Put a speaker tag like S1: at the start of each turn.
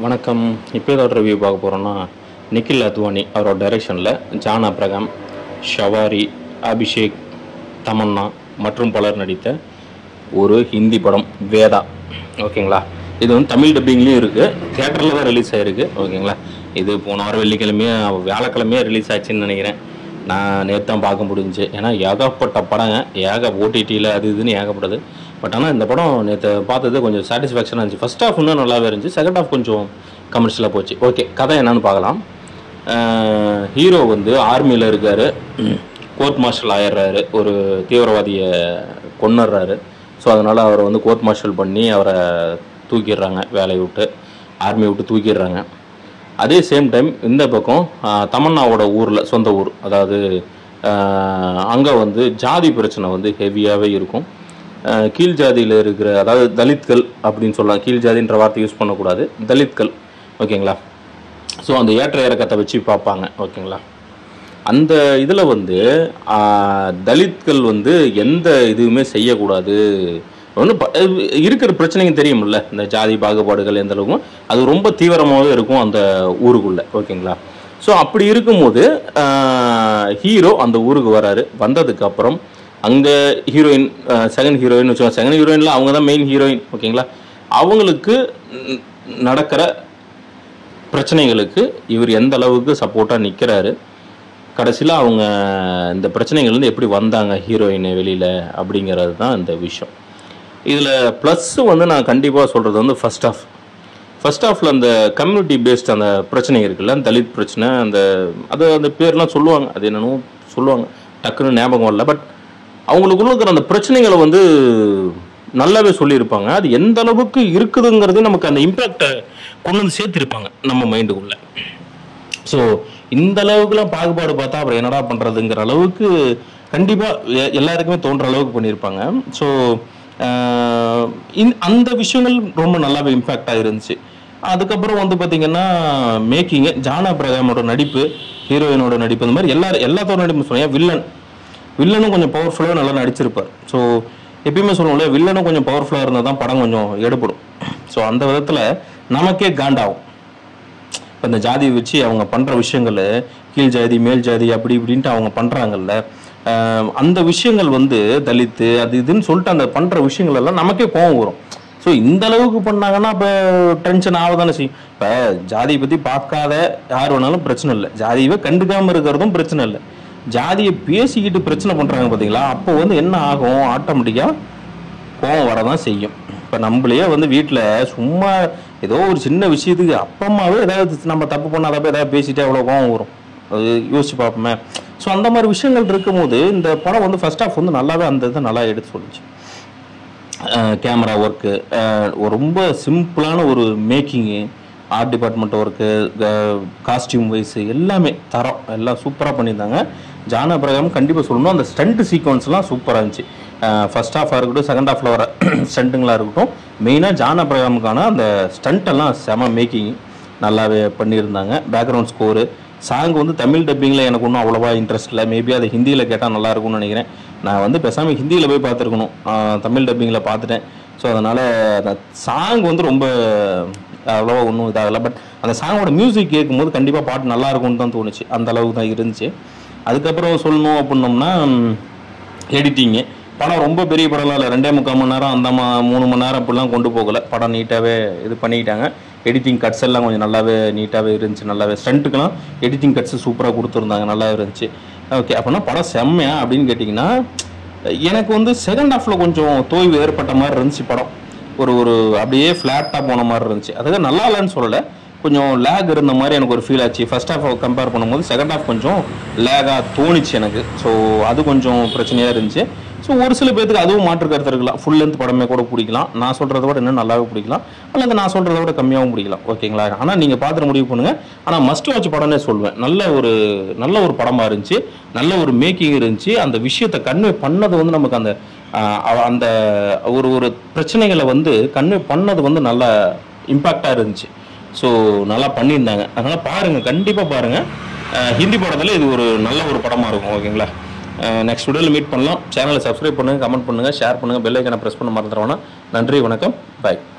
S1: வணக்கம் இப்போ ஏதோ ரிவ்யூ பார்க்க போகிறோன்னா நிக்கில் அத்வானி அவரோட டைரக்ஷனில் ஜான் அப்ரகாம் ஷவாரி அபிஷேக் தமன்னா மற்றும் பலர் நடித்த ஒரு ஹிந்தி படம் வேதா ஓகேங்களா இது வந்து தமிழ் டப்பிங்லேயும் இருக்குது தியேட்டரில் தான் ரிலீஸ் ஆகிருக்கு ஓகேங்களா இது போன வாரம் வெள்ளிக்கிழமையே வியாழக்கிழமையே ரிலீஸ் ஆச்சுன்னு நினைக்கிறேன் நான் நேற்று தான் பார்க்க முடிஞ்சுச்சு ஏன்னா ஏகப்பட்ட படங்க ஏக ஓடிடியில் அது இதுன்னு ஏகப்பட்டது பட் ஆனால் இந்த படம் நேற்று பார்த்தது கொஞ்சம் சாட்டிஸ்ஃபேக்ஷனாக இருந்துச்சு ஃபர்ஸ்ட் ஹாஃப் இன்னும் நல்லாவே இருந்துச்சு செகண்ட் ஹாஃப் கொஞ்சம் கமர்ஷியலாக போச்சு ஓகே கதை என்னன்னு பார்க்கலாம் ஹீரோ வந்து ஆர்மியில் இருக்கார் கோர்ட் மார்ஷல் ஆயிடுறாரு ஒரு தீவிரவாதியை கொன்னுடுறாரு ஸோ அதனால் அவரை வந்து கோர்ட் மார்ஷல் பண்ணி அவரை தூக்கிடுறாங்க வேலையை விட்டு ஆர்மியை விட்டு தூக்கிடுறாங்க அதே சேம் டைம் இந்த பக்கம் ஆஹ், தமன்னாவோட ஊரில் சொந்த ஊர் அதாவது அங்கே வந்து ஜாதி பிரச்சனை வந்து ஹெவியாகவே இருக்கும் ஆஹ், கீழ் ஜாதியில் இருக்கிற அதாவது தலித்கள் அப்படின்னு சொல்லலாம் கீழ் ஜாதின்ற வார்த்தை யூஸ் பண்ணக்கூடாது தலித்கள் ஓகேங்களா ஸோ அந்த ஏற்ற இறக்கத்தை வச்சு பார்ப்பாங்க ஓகேங்களா அந்த இதில் வந்து ஆஹ், தலித்கள் வந்து எந்த இதுவுமே செய்யக்கூடாது ஒன்று இருக்கிற பிரச்சனைங்க தெரியும்ல இந்த ஜாதி பாகுபாடுகள் எந்த அளவுக்கும் அது ரொம்ப தீவிரமாகவே இருக்கும் அந்த ஊருக்குள்ளே ஓகேங்களா ஸோ அப்படி இருக்கும்போது ஹீரோ அந்த ஊருக்கு வராரு வந்ததுக்கு அப்புறம் அங்கே ஹீரோயின் செகண்ட் ஹீரோயின் வச்சுக்கோங்க செகண்ட் ஹீரோயினில் அவங்க தான் மெயின் ஹீரோயின் ஓகேங்களா அவங்களுக்கு ம், நடக்கிற பிரச்சனைகளுக்கு இவர் எந்த அளவுக்கு சப்போர்ட்டாக நிற்கிறாரு கடைசியில் அவங்க இந்த பிரச்சனைகள்லேருந்து எப்படி வந்தாங்க ஹீரோயின் வெளியில் அப்படிங்கிறது தான் இந்த விஷயம் இதில் ப்ளஸ் வந்து நான் கண்டிப்பாக சொல்கிறது வந்து ஃபர்ஸ்ட் ஆஃப் ஃபர்ஸ்ட் ஆஃபில் அந்த கம்யூனிட்டி பேஸ்ட் அந்த பிரச்சனை இருக்குல்ல தலித் பிரச்சனை அந்த அது அந்த பேர்லாம் சொல்லுவாங்க அது என்னென்னோ சொல்லுவாங்க டக்குன்னு ஞாபகம் வரல பட் அவங்களுக்குள்ள இருக்கிற அந்த பிரச்சனைகளை வந்து நல்லாவே சொல்லியிருப்பாங்க அது எந்த அளவுக்கு இருக்குதுங்கிறது நமக்கு அந்த இம்பேக்டை கொண்டு வந்து சேர்த்திருப்பாங்க நம்ம மைண்டுக்குள்ளே ஸோ இந்த அளவுக்குலாம் பாகுபாடு பார்த்தா அப்புறம் என்னடா பண்ணுறதுங்கிற அளவுக்கு கண்டிப்பாக எல்லாருக்குமே தோன்ற அளவுக்கு பண்ணியிருப்பாங்க ஸோ அந்த விஷயங்கள் ரொம்ப நல்லாவே இம்பேக்டாக இருந்துச்சு அதுக்கப்புறம் வந்து பார்த்தீங்கன்னா மேக்கிங்கு ஜானா பிரகாமோட நடிப்பு ஹீரோயினோட நடிப்பு இந்த மாதிரி எல்லாரும் எல்லாத்தோட நடிப்பு சொன்னேன் வில்லன் வில்லனும் கொஞ்சம் பவர்ஃபுல்லாக நல்லா நடிச்சிருப்பார் ஸோ எப்பயுமே சொல்லுவோம்ல வில்லனும் கொஞ்சம் பவர்ஃபுல்லாக இருந்தால் தான் படம் கொஞ்சம் எடுபடும் ஸோ அந்த விதத்தில் நமக்கே காண்டாகும் இப்போ இந்த ஜாதியை வச்சு அவங்க பண்ணுற விஷயங்கள் கீழ் ஜாதி மேல் ஜாதி அப்படி இப்படின்ட்டு அவங்க பண்ணுறாங்கல்ல அந்த விஷயங்கள் வந்து தலித்து அது இதுன்னு சொல்லிட்டு அந்த பண்ணுற விஷயங்கள் எல்லாம் நமக்கே கோவம் வரும் ஸோ இந்த அளவுக்கு பண்ணாங்கன்னா இப்போ டென்ஷன் ஆகதானே செய்யும் இப்போ ஜாதியை பற்றி பார்க்காத யார் வேணாலும் பிரச்சனை இல்லை ஜாதியவே கண்டுக்காமல் இருக்கிறதும் பிரச்சனை இல்லை ஜாதியை பேசிக்கிட்டு பிரச்சனை பண்ணுறாங்க பார்த்தீங்களா அப்போ வந்து என்ன ஆகும் ஆட்டோமேட்டிக்காக கோவம் வரதான் செய்யும் இப்போ நம்மளையே வந்து வீட்டில் சும்மா ஏதோ ஒரு சின்ன விஷயத்துக்கு அப்பா அம்மாவே ஏதாவது நம்ம தப்பு பண்ணாதப்ப ஏதாவது பேசிட்டே அவ்வளோ கோவம் வரும் அது யோசிச்சு பார்ப்போமே ஸோ அந்த மாதிரி விஷயங்கள் இருக்கும்போது இந்த படம் வந்து ஃபர்ஸ்ட் ஆஃப் வந்து நல்லாவே அந்த இதை நல்லா எடுத்து சொல்லுச்சு கேமரா ஒர்க்கு ரொம்ப சிம்பிளான ஒரு making art department work costume wise எல்லாமே தரம் எல்லாம் சூப்பராக பண்ணியிருந்தாங்க ஜான பிரகாம் கண்டிப்பாக சொல்லணும் அந்த ஸ்டண்ட் சீக்வன்ஸ்லாம் சூப்பராக இருந்துச்சு ஃபர்ஸ்ட் ஹாஃபாக இருக்கட்டும் செகண்ட் ஹாஃபில் வர ஸ்டண்ட்டுங்களாக இருக்கட்டும் மெயினாக ஜான பிரகாமுக்கான அந்த ஸ்டண்ட் எல்லாம் செம மேக்கிங் நல்லாவே பண்ணியிருந்தாங்க பேக்ரவுண்ட் ஸ்கோரு சாங் வந்து தமிழ் டப்பிங்கில் எனக்கு ஒன்றும் அவ்வளோவா இன்ட்ரெஸ்ட் இல்லை மேபி அதை ஹிந்தியில் கேட்டால் நல்லா இருக்கும்னு நினைக்கிறேன் நான் வந்து பேசாமல் ஹிந்தியில் போய் பார்த்துருக்கணும் ஆஹ் தமிழ் டப்பிங்கில் பார்த்துட்டேன் ஸோ அதனால் அந்த சாங் வந்து ரொம்ப அவ்வளோவா ஒன்றும் இதாகலை பட் அந்த சாங்கோட மியூசிக் கேட்கும்போது கண்டிப்பாக பாட்டு நல்லா இருக்கும்னு தான் தோணுச்சு அந்த அளவுக்கு தான் இருந்துச்சு அதுக்கப்புறம் சொல்லணும் அப்படின்னோம்னா எடிட்டிங்கு படம் ரொம்ப பெரிய படம்லாம் இல்லை ரெண்டே முக்கால் மணி நேரம் அந்த மா மூணு மணி நேரம் அப்படிலாம் கொண்டு போகல படம் நீட்டாகவே இது பண்ணிக்கிட்டாங்க எடிட்டிங் கட்ஸ் எல்லாம் கொஞ்சம் நல்லாவே நீட்டாகவே இருந்துச்சு நல்லாவே ஸ்டண்ட்டுக்கெல்லாம் எடிட்டிங் கட்ஸ் சூப்பராக கொடுத்துருந்தாங்க நல்லா இருந்துச்சு ஓகே அப்படின்னா படம் செம்மையா அப்படின்னு கேட்டிங்கன்னா எனக்கு வந்து செகண்ட் ஹாஃபில் கொஞ்சம் தோய்வு ஏற்பட்ட மாதிரி இருந்துச்சு படம் ஒரு ஒரு அப்படியே ஃப்ளாட்டாக போன மாதிரி இருந்துச்சு அதுக்கு நல்லா இல்லைன்னு சொல்லலை கொஞ்சம் லேக் இருந்த மாதிரி எனக்கு ஒரு ஃபீல் ஆச்சு ஃபர்ஸ்ட் ஹாஃப் கம்பேர் பண்ணும்போது செகண்ட் ஹாஃப் கொஞ்சம் லேகாக தோணுச்சு எனக்கு ஸோ அது கொஞ்சம் பிரச்சனையாக இருந்துச்சு ஸோ ஒரு சில பேருக்கு அதுவும் மாற்று கருத்து இருக்கலாம் ஃபுல் லென்த் படமே கூட பிடிக்கலாம் நான் சொல்கிறத விட இன்னும் நல்லாவே பிடிக்கலாம் அல்லது நான் சொல்கிறத விட கம்மியாகவும் பிடிக்கலாம் ஓகேங்களா ஆனால் நீங்கள் பார்த்துட்டு முடிவு பண்ணுங்கள் ஆனால் மஸ்ட் வாட்ச் படம்னே சொல்வேன் நல்ல ஒரு நல்ல ஒரு படமாக இருந்துச்சு நல்ல ஒரு மேக்கிங் இருந்துச்சு அந்த விஷயத்தை கன்வே பண்ணது வந்து நமக்கு அந்த ஆஹ், அவ- அந்த ஒரு ஒரு பிரச்சனைகளை வந்து கன்வே பண்ணது வந்து நல்ல இம்பாக்டாக இருந்துச்சு ஸோ நல்லா பண்ணியிருந்தாங்க அதனால் பாருங்கள் கண்டிப்பாக பாருங்கள் ஹிந்தி படத்தில் இது ஒரு நல்ல ஒரு படமாக இருக்கும் ஓகேங்களா நெக்ஸ்ட் வீடியோவில் மீட் பண்ணலாம் சேனலை சப்ஸ்கிரைப் பண்ணுங்கள் கமெண்ட் பண்ணுங்கள் ஷேர் பண்ணுங்கள் பெல் ஐக்கனை ப்ரெஸ் பண்ண மறந்துடுவானா நன்றி வணக்கம் பாய்